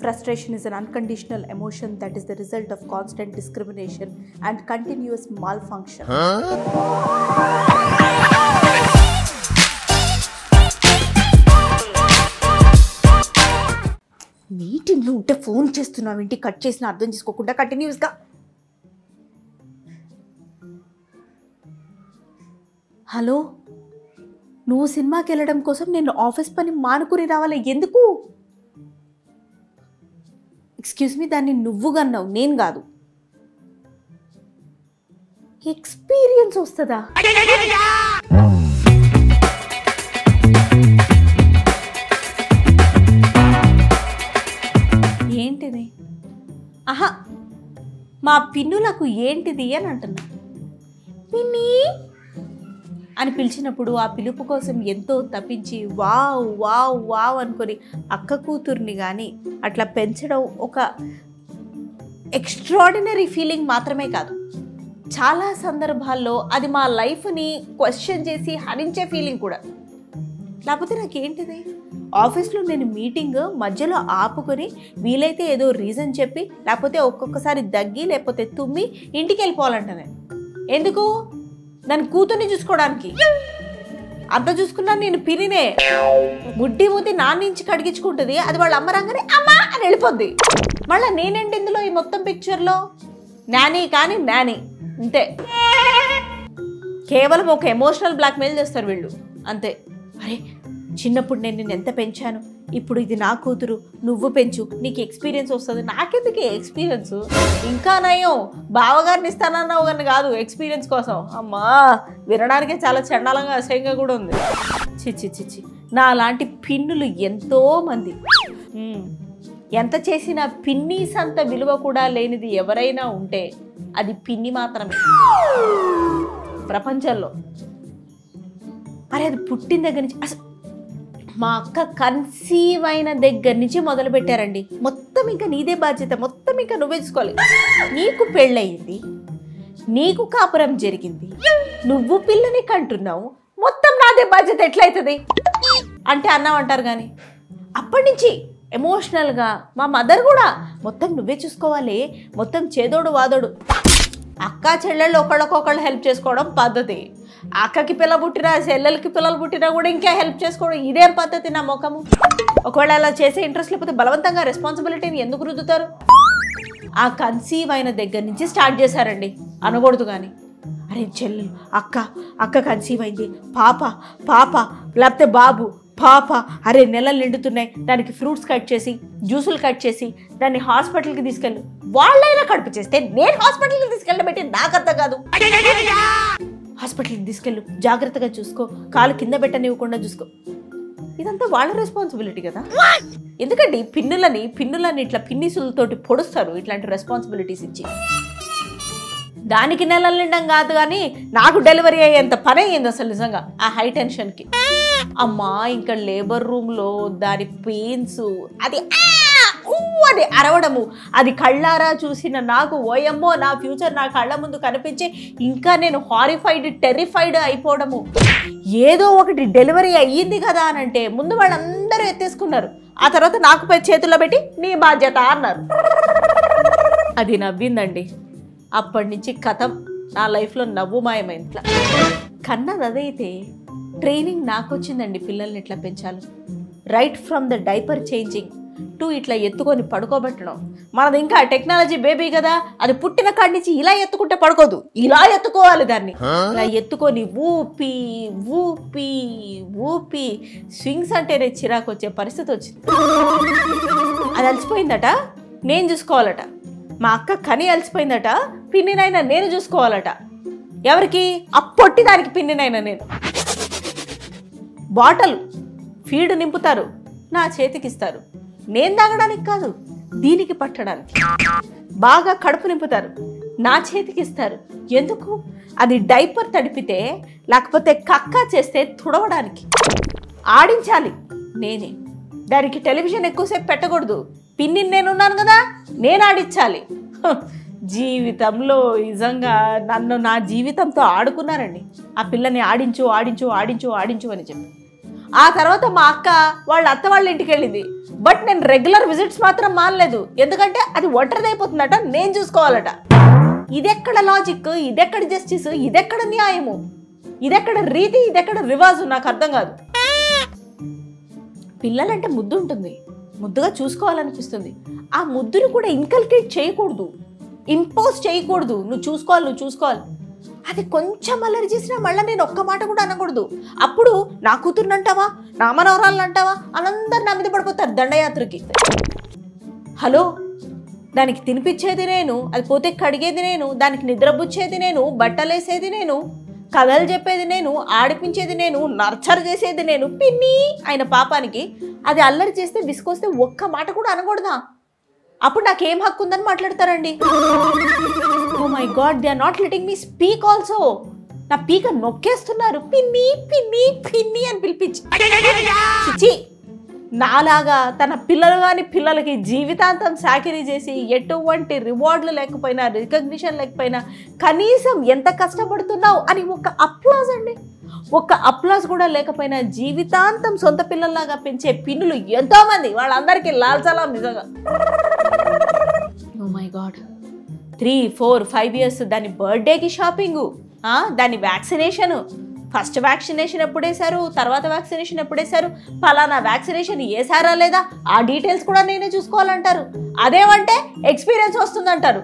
Frustration is an unconditional emotion that is the result of constant discrimination and continuous malfunction. మీటింగ్లో ఉంటే phone చేస్తున్నావు ఏంటి cut చేసిన అర్థం చేసుకోకుండా కంటిన్యూస్గా హలో నువ్వు సినిమాకి వెళ్ళడం కోసం నేను ఆఫీస్ పని మానుకుని రావాలి ఎందుకు ఎక్స్క్యూజ్ మీ దాన్ని నువ్వు కన్నావు నేను కాదు ఎక్స్పీరియన్స్ వస్తుందా ఏంటిది ఆహా మా పిన్నులకు ఏంటిది అని అంటున్నా పిన్ని అని పిలిచినప్పుడు ఆ పిలుపు కోసం ఎంతో తప్పించి వావ్ వావ్ వావ్ అనుకొని అక్క కూతుర్ని కానీ అట్లా పెంచడం ఒక ఎక్స్ట్రాడినరీ ఫీలింగ్ మాత్రమే కాదు చాలా సందర్భాల్లో అది మా లైఫ్ని క్వశ్చన్ చేసి హరించే ఫీలింగ్ కూడా లేకపోతే నాకేంటిది ఆఫీస్లో నేను మీటింగ్ మధ్యలో ఆపుకొని వీలైతే ఏదో రీజన్ చెప్పి లేకపోతే ఒక్కొక్కసారి దగ్గి లేకపోతే తుమ్మి ఇంటికి వెళ్ళిపోవాలంట నేను ఎందుకు దాని కూతుర్ని చూసుకోవడానికి అంత చూసుకున్నా నేను పిరినే ముడ్డి ముద్ది నాన్న నుంచి కడిగించుకుంటుంది అది వాళ్ళ అమ్మ రాగానే అమ్మా అని వెళ్ళిపోద్ది మళ్ళీ నేనేంటి ఇందులో ఈ మొత్తం పిక్చర్లో నాని కానీ నాని అంతే కేవలం ఒక ఎమోషనల్ బ్లాక్మెయిల్ చేస్తారు వీళ్ళు అంతే అరే చిన్నప్పుడు నేను నిన్ను ఎంత పెంచాను ఇప్పుడు ఇది నా కూతురు నువ్వు పెంచు నీకు ఎక్స్పీరియన్స్ వస్తుంది నాకెందుకు ఎక్స్పీరియన్స్ ఇంకా నయం బావగారిని ఇస్తానన్నావు కానీ కాదు ఎక్స్పీరియన్స్ కోసం అమ్మా వినడానికే చాలా చండాలంగా అసహ్యంగా కూడా ఉంది చిచ్చి చిచ్చి నా లాంటి పిన్నులు ఎంతో మంది ఉమ్. ఎంత చేసినా పిన్నీస్ అంత విలువ కూడా లేనిది ఎవరైనా ఉంటే అది పిన్ని మాత్రమే ప్రపంచంలో అరే అది పుట్టిన దగ్గర నుంచి అసలు మా అక్క కన్సీవ్ అయిన దగ్గర నుంచి మొదలు పెట్టారండి మొత్తం ఇంకా నీదే బాధ్యత మొత్తం ఇంకా నువ్వే చూసుకోవాలి నీకు పెళ్ళయింది నీకు కాపురం జరిగింది నువ్వు పిల్లని కంటున్నావు మొత్తం నాదే బాధ్యత ఎట్లయితుంది అంటే అన్నామంటారు కానీ అప్పటి నుంచి ఎమోషనల్గా మా మదర్ కూడా మొత్తం నువ్వే చూసుకోవాలి మొత్తం చేదోడు వాదోడు అక్క చెల్లెళ్ళు ఒకళ్ళకొకళ్ళు హెల్ప్ చేసుకోవడం పద్ధతి అక్కకి పిల్ల పుట్టినా చెల్లెలకి పిల్లలు పుట్టినా కూడా ఇంకా హెల్ప్ చేసుకోవడం ఇదేం పద్ధతి నా ముఖము ఒకవేళ అలా చేసే ఇంట్రెస్ట్ లేకపోతే బలవంతంగా రెస్పాన్సిబిలిటీని ఎందుకు రుద్దుతారు ఆ కన్సీవ్ అయిన దగ్గర నుంచి స్టార్ట్ చేశారండి అనకూడదు కానీ అరే చెల్లెలు అక్క అక్క కన్సీవ్ అయింది పాప పాప లేకపోతే బాబు పాప అరే నెలలు నిండుతున్నాయి దానికి ఫ్రూట్స్ కట్ చేసి జ్యూసులు కట్ చేసి దాన్ని హాస్పిటల్కి తీసుకెళ్ళు వాళ్ళైనా కడుపు చేస్తే నేను హాస్పిటల్కి తీసుకెళ్ళబెట్టి నాకు అర్థం కాదు హాస్పిటల్కి తీసుకెళ్ళు జాగ్రత్తగా చూసుకో కాలు కింద పెట్టనివ్వకుండా చూసుకో ఇదంతా వాళ్ళ రెస్పాన్సిబిలిటీ కదా ఎందుకండి పిన్నులని పిన్నులని ఇట్లా పిన్నిసులతోటి పొడుస్తారు ఇట్లాంటి రెస్పాన్సిబిలిటీస్ ఇచ్చి దానికి నెలలు నిండం కాదు కానీ నాకు డెలివరీ అయ్యేంత పని అయ్యింది అసలు నిజంగా ఆ హై టెన్షన్కి అమ్మా ఇంకా లేబర్ రూమ్లో దాని పెయిన్స్ అది ఆ! ఊ అని అరవడము అది కళ్ళారా చూసిన నాకు ఓయమ్మో నా ఫ్యూచర్ నా కళ్ళ ముందు కనిపించి ఇంకా నేను హారిఫైడ్ టెరిఫైడ్ అయిపోవడము ఏదో ఒకటి డెలివరీ అయ్యింది కదా అని అంటే ముందు వాళ్ళందరూ ఎత్తేసుకున్నారు ఆ తర్వాత నాకు పై చేతుల్లో పెట్టి నీ బాధ్యత అన్నారు అది నవ్విందండి అప్పటి నుంచి కథం నా లైఫ్లో నవ్వు మాయమైంది ఇట్లా కన్నది అదైతే ట్రైనింగ్ నాకు వచ్చిందండి పిల్లల్ని ఇట్లా పెంచాలి right from the diaper changing to ఇట్లా ఎత్తుకొని పడుకోబెట్టడం మనది ఇంకా టెక్నాలజీ బేబీ కదా అది పుట్టిన కాడి నుంచి ఇలా ఎత్తుకుంటే పడుకోదు ఇలా ఎత్తుకోవాలి దాన్ని ఇలా ఎత్తుకొని ఊపి ఊపి ఊపి స్వింగ్స్ అంటేనే చిరాకు వచ్చే పరిస్థితి వచ్చింది అది అలసిపోయిందట నేను చూసుకోవాలట మా అక్క కని అలసిపోయిందట పిన్నినైనా నేను చూసుకోవాలట ఎవరికి అప్పొట్టి దానికి పిన్నినైనా నేను బాటల్ ఫీడ్ నింపుతారు నా చేతికి ఇస్తారు నేను తాగడానికి కాదు దీనికి పట్టడానికి బాగా కడుపు నింపుతారు నా చేతికి ఇస్తారు ఎందుకు అది డైపర్ తడిపితే లేకపోతే కక్క చేస్తే తుడవడానికి ఆడించాలి నేనే దానికి టెలివిజన్ ఎక్కువసేపు పెట్టకూడదు పిన్ని నేనున్నాను కదా నేను ఆడించాలి హ, జీవితంలో నిజంగా నన్ను నా జీవితంతో ఆడుకున్నారండి ఆ పిల్లని ఆడించు ఆడించు ఆడించు ఆడించు అని చెప్పి ఆ తర్వాత మా అక్క వాళ్ళ అత్త వాళ్ళ ఇంటికి వెళ్ళింది బట్ నేను రెగ్యులర్ విజిట్స్ మాత్రం మానలేదు ఎందుకంటే అది ఒంటరిదైపోతుందట నేను చూసుకోవాలట ఇదెక్కడ లాజిక్ ఇదెక్కడ జస్టిస్ ఇదెక్కడ న్యాయము ఇదెక్కడ రీతి ఇదెక్కడ రివాజు నాకు అర్థం కాదు పిల్లలంటే ముద్దు ఉంటుంది ముద్దుగా చూసుకోవాలనిపిస్తుంది ఆ ముద్దుని కూడా ఇన్కల్కేట్ చేయకూడదు ఇంపోజ్ చేయకూడదు నువ్వు చూసుకోవాలి నువ్వు చూసుకోవాలి అది కొంచెం అల్లరి చేసినా మళ్ళీ నేను ఒక్క మాట కూడా అనకూడదు అప్పుడు నా కూతుర్ని అంటావా నా మనవరాలను అంటావా అనందరు నా మీద పడిపోతారు దండయాత్రకి హలో దానికి తినిపించేది నేను అది పోతే కడిగేది నేను దానికి నిద్రపుచ్చేది నేను బట్టలేసేది నేను కథలు చెప్పేది నేను ఆడిపించేది నేను నర్చర్ చేసేది నేను పిన్ని ఆయన పాపానికి అది అల్లరి చేస్తే విసుకొస్తే ఒక్క మాట కూడా అనకూడదా అప్పుడు నాకేం హక్కు ఉందని మాట్లాడతారండి oh my god they are not letting me speak also నా పీక నొక్కేస్తున్నారు పిన్ని పిన్ని పిన్ని అని పిలిపించి చిచి నాలాగా తన పిల్లలు కాని పిల్లలకి జీవితాంతం సాకిరీ చేసి ఎటువంటి రివార్డులు లేకపోయినా రికగ్నిషన్ లేకపోయినా కనీసం ఎంత కష్టపడుతున్నావు అని ఒక అప్లాజ్ అండి ఒక్క అప్లాజ్ కూడా లేకపోయినా జీవితాంతం సొంత పిల్లల్లాగా పెంచే పిన్నులు ఎంతోమంది వాళ్ళందరికీ లాల్ సలాం నిజంగా oh my god three four five years దాని బర్త్డేకి షాపింగు దాని వ్యాక్సినేషను ఫస్ట్ వ్యాక్సినేషన్ ఎప్పుడు వేశారు తర్వాత వ్యాక్సినేషన్ ఎప్పుడు వేశారు ఫలానా వ్యాక్సినేషన్ వేసారా లేదా ఆ డీటెయిల్స్ కూడా నేనే చూసుకోవాలంటారు అదేమంటే ఎక్స్పీరియన్స్ వస్తుందంటారు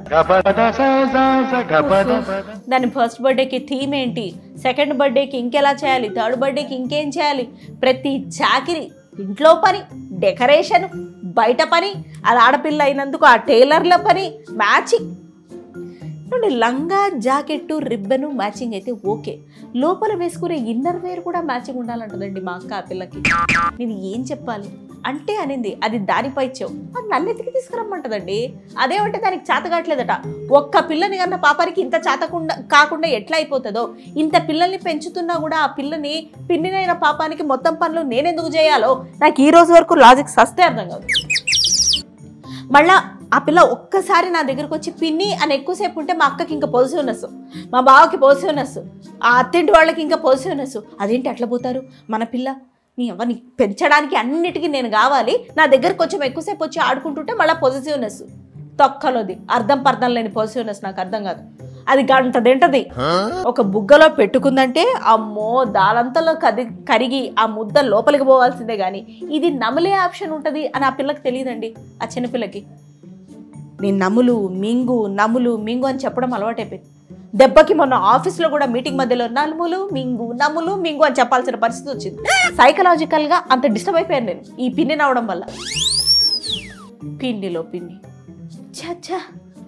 దాని ఫస్ట్ బర్త్డేకి థీమ్ ఏంటి సెకండ్ బర్త్డేకి ఇంకెలా చేయాలి థర్డ్ బర్త్డేకి ఇంకేం చేయాలి ప్రతి చాకిరి ఇంట్లో పని డెకరేషన్ బయట పని అది ఆడపిల్ల అయినందుకు ఆ టైలర్ల పని మ్యాచింగ్ చూడండి లంగా జాకెట్టు రిబ్బను మ్యాచింగ్ అయితే ఓకే లోపల వేసుకునే ఇన్నర్ వేర్ కూడా మ్యాచింగ్ ఉండాలంటదండి మా అక్క ఆ పిల్లకి నేను ఏం చెప్పాలి అంటే అనింది అది దానిపై ఇచ్చావు అది నన్ను ఎతికి తీసుకురమ్మంటదండి అదేమంటే దానికి చేత కావట్లేదట ఒక్క పిల్లని కన్నా పాపానికి ఇంత చేతకుండా కాకుండా ఎట్లా అయిపోతుందో ఇంత పిల్లల్ని పెంచుతున్నా కూడా ఆ పిల్లని పిన్నినైన పాపానికి మొత్తం పనులు నేనెందుకు చేయాలో నాకు ఈ రోజు వరకు లాజిక్ సస్తే అర్థం కాదు మళ్ళా ఆ పిల్ల ఒక్కసారి నా దగ్గరకు వచ్చి పిన్ని అని ఎక్కువసేపు ఉంటే మా అక్కకి ఇంకా పొజిటివ్నెస్ మా బావకి పొజిటివ్నెస్ ఆ అత్తింటి వాళ్ళకి ఇంకా పొజిటివ్నెస్ అదేంటి అట్లా పోతారు మన పిల్ల నీ అవని పెంచడానికి అన్నిటికీ నేను కావాలి నా దగ్గర కొంచెం ఎక్కువసేపు వచ్చి ఆడుకుంటుంటే మళ్ళీ పొజిటివ్నెస్ తొక్కలోది అర్థం పర్థం లేని పొజిటివ్నెస్ నాకు అర్థం కాదు అది గంట తింటది ఒక బుగ్గలో పెట్టుకుందంటే అమ్మో దాలంతలో కది కరిగి ఆ ముద్ద లోపలికి పోవాల్సిందే కానీ ఇది నమలే ఆప్షన్ ఉంటుంది అని ఆ పిల్లకి తెలియదండి ఆ చిన్నపిల్లకి నేను నములు మింగు నములు మింగు అని చెప్పడం అలవాటైపోయింది దెబ్బకి మొన్న ఆఫీస్లో కూడా మీటింగ్ మధ్యలో నలుములు మింగు నములు మింగు అని చెప్పాల్సిన పరిస్థితి వచ్చింది సైకలాజికల్గా అంత డిస్టర్బ్ అయిపోయాను నేను ఈ పిన్ని నవ్వడం వల్ల పిండిలో పిన్ని ఛా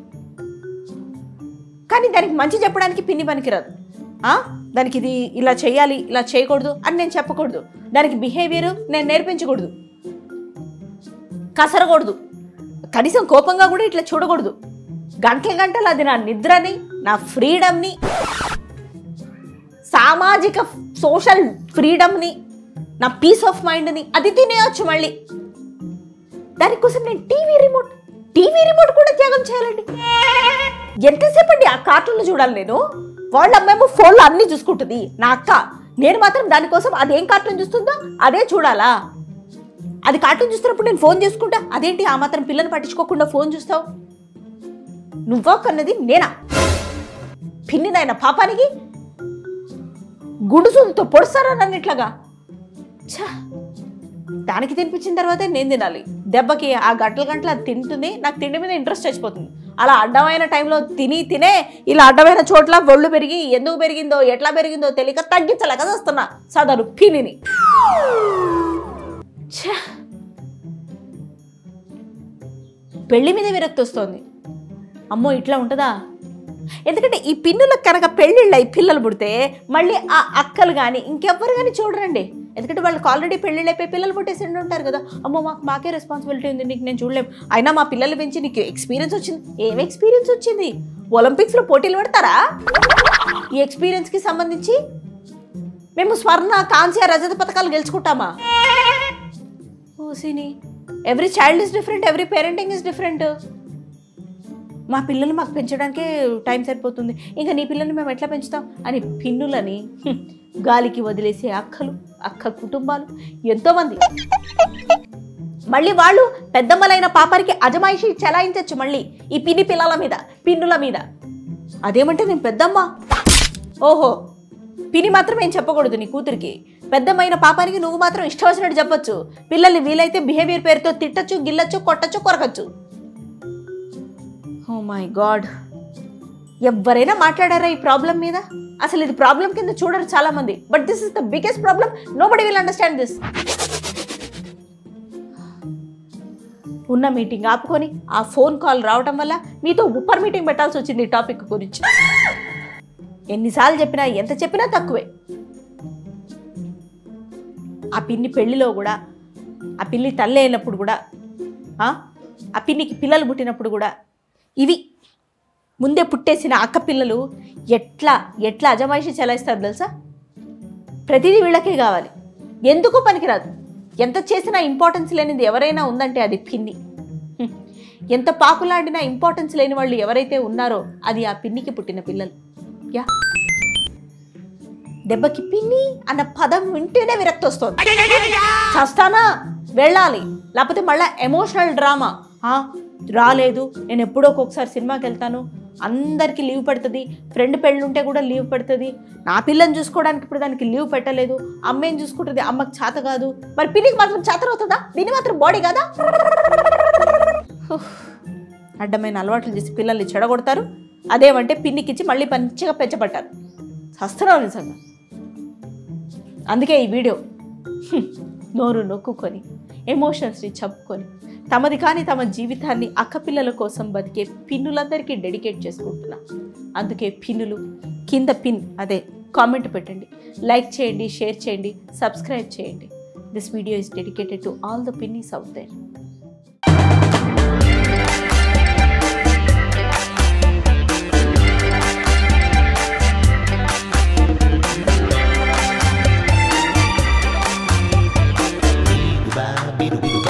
కానీ దానికి మంచి చెప్పడానికి పిన్ని పనికిరాదు ఆ? దానికి ఇది ఇలా చేయాలి ఇలా చేయకూడదు అని నేను చెప్పకూడదు దానికి బిహేవియర్ నేను నేర్పించకూడదు కసరకూడదు కనీసం కోపంగా కూడా ఇట్లా చూడకూడదు గంటల గంటలు అది నా నిద్రని నా ఫ్రీడమ్ని సామాజిక సోషల్ ఫ్రీడమ్ని నా పీస్ ఆఫ్ మైండ్ని అది తినేయచ్చు మళ్ళీ దానికోసం నేను టీవీ రిమోట్ టీవీ రిమోట్ కూడా త్యాగం చేయాలండి ఎంతసేపు అండి ఆ కార్టూన్లు చూడాలి నేను వాళ్ళ అమ్మేమో ఫోన్లో అన్నీ చూసుకుంటుంది నా అక్క నేను మాత్రం దానికోసం అదేం కార్టూన్ చూస్తుందో అదే చూడాలా అది కార్టూన్ చూస్తున్నప్పుడు నేను ఫోన్ చేసుకుంటా అదేంటి ఆ మాత్రం పిల్లని పట్టించుకోకుండా ఫోన్ చూస్తావు నువ్వా కన్నది నేనా పిన్నినైన పాపానికి గుడుసులతో పొడుస్తారా నన్ను ఇట్లాగా ఛా దానికి తినిపించిన తర్వాతే నేను తినాలి దెబ్బకి ఆ గంటల గంటలు అది తింటుంది నాకు తిండి మీద ఇంట్రెస్ట్ చచ్చిపోతుంది అలా అడ్డమైన టైంలో తిని తినే ఇలా అడ్డమైన చోట్ల ఒళ్ళు పెరిగి ఎందుకు పెరిగిందో ఎట్లా పెరిగిందో తెలియక తగ్గించలేక వస్తున్నా సదరు పినిని ఛా. పెళ్లి మీద విరక్తి వస్తుంది అమ్మో ఇట్లా ఉంటుందా ఎందుకంటే ఈ పిన్నులకు కనుక పెళ్ళిళ్ళు అయి పిల్లలు పుడితే మళ్ళీ ఆ అక్కలు కానీ ఇంకెవ్వరు కానీ చూడరండి ఎందుకంటే వాళ్ళకి ఆల్రెడీ పెళ్ళిళ్ళు అయిపోయి పిల్లలు పుట్టేసి ఉండి ఉంటారు కదా అమ్మో మాకు మాకే రెస్పాన్సిబిలిటీ ఉంది నీకు నేను చూడలేం అయినా మా పిల్లలు పెంచి నీకు ఎక్స్పీరియన్స్ వచ్చింది ఏం ఎక్స్పీరియన్స్ వచ్చింది ఒలింపిక్స్లో పోటీలు పెడతారా ఈ ఎక్స్పీరియన్స్కి సంబంధించి మేము స్వర్ణ కాంస్య రజత పథకాలు గెలుచుకుంటామా ఓసిని every child is different every parenting is different మా పిల్లల్ని మాకు పెంచడానికే టైం సరిపోతుంది ఇంకా నీ పిల్లల్ని మేము ఎట్లా పెంచుతాం అని పిన్నులని హ్మ్, గాలికి వదిలేసే అక్కలు అక్క కుటుంబాలు ఎంతోమంది మళ్ళీ వాళ్ళు పెద్దమ్మలైన పాపరికి అజమాయిషి చెలాయించచ్చు మళ్ళీ ఈ పిన్ని పిల్లల మీద పిన్నుల మీద అదేమంటే నేను పెద్దమ్మ ఓహో పిని మాత్రం ఏం చెప్పకూడదు నీ కూతురికి పెద్దమ్మైన పాపానికి నువ్వు మాత్రం ఇష్టం వచ్చినట్టు చెప్పొచ్చు పిల్లల్ని వీలైతే బిహేవియర్ పేరుతో తిట్టచ్చు గిల్లచ్చు కొట్టచ్చు కొరకచ్చు ఓ మై గాడ్ ఎవరైనా మాట్లాడారా ఈ ప్రాబ్లం మీద అసలు ఇది ప్రాబ్లం కింద చూడరు చాలా మంది but this is the biggest problem nobody will understand this ఉన్న మీటింగ్ ఆపుకొని ఆ ఫోన్ కాల్ రావటం వల్ల మీతో ఉప్పర్ మీటింగ్ పెట్టాల్సి వచ్చింది ఈ టాపిక్ గురించి ఎన్నిసార్లు చెప్పినా ఎంత చెప్పినా తక్కువే ఆ పిన్ని పెళ్లిలో కూడా ఆ పిల్లి తల్లి అయినప్పుడు కూడా ఆ ఆ పిన్నికి పిల్లలు పుట్టినప్పుడు కూడా ఇవి ముందే పుట్టేసిన అక్క పిల్లలు ఎట్లా ఎట్లా అజమాయిషి చెలాయిస్తారు తెలుసా ప్రతిదీ వీళ్ళకే కావాలి ఎందుకు పనికిరాదు ఎంత చేసినా ఇంపార్టెన్స్ లేనిది ఎవరైనా ఉందంటే అది పిన్ని హ్మ్. ఎంత పాకులాడినా ఇంపార్టెన్స్ లేని వాళ్ళు ఎవరైతే ఉన్నారో అది ఆ పిన్నికి పుట్టిన పిల్లలు యా దెబ్బకి పిన్ని అన్న పదం వింటేనే విరక్తి వస్తుంది చస్తానా వెళ్ళాలి లేకపోతే మళ్ళీ ఎమోషనల్ డ్రామా ఆ, రాలేదు నేను ఎప్పుడో ఒకసారి సినిమాకి వెళ్తాను అందరికీ లీవ్ పెడుతుంది ఫ్రెండ్ పెళ్ళి ఉంటే కూడా లీవ్ పెడుతుంది నా పిల్లని చూసుకోవడానికి ఇప్పుడు దానికి లీవ్ పెట్టలేదు అమ్మేం చూసుకుంటుంది అమ్మకి చేత కాదు మరి పిన్నికి మాత్రం చేత అవుతుందా దీని మాత్రం బాడీ కదా ఉఫ్. అడ్డమైన అలవాట్లు చేసి పిల్లల్ని చెడగొడతారు అదేమంటే పిన్నికిచ్చి మళ్ళీ మంచిగా పెంచబట్టారు చస్తున్నావు నిజంగా అందుకే ఈ వీడియో హ్మ్, నోరు నొక్కుకొని ఎమోషన్స్ని చంపుకొని తమది కాని తమ జీవితాన్ని అక్కపిల్లల కోసం బతికే పిన్నులందరికీ డెడికేట్ చేసుకుంటున్నా అందుకే పిన్నులు కింద పిన్ అదే కామెంట్ పెట్టండి లైక్ చేయండి షేర్ చేయండి సబ్స్క్రైబ్ చేయండి this video is dedicated to all the పిన్నీస్ out there Bidu ba, bidu bidu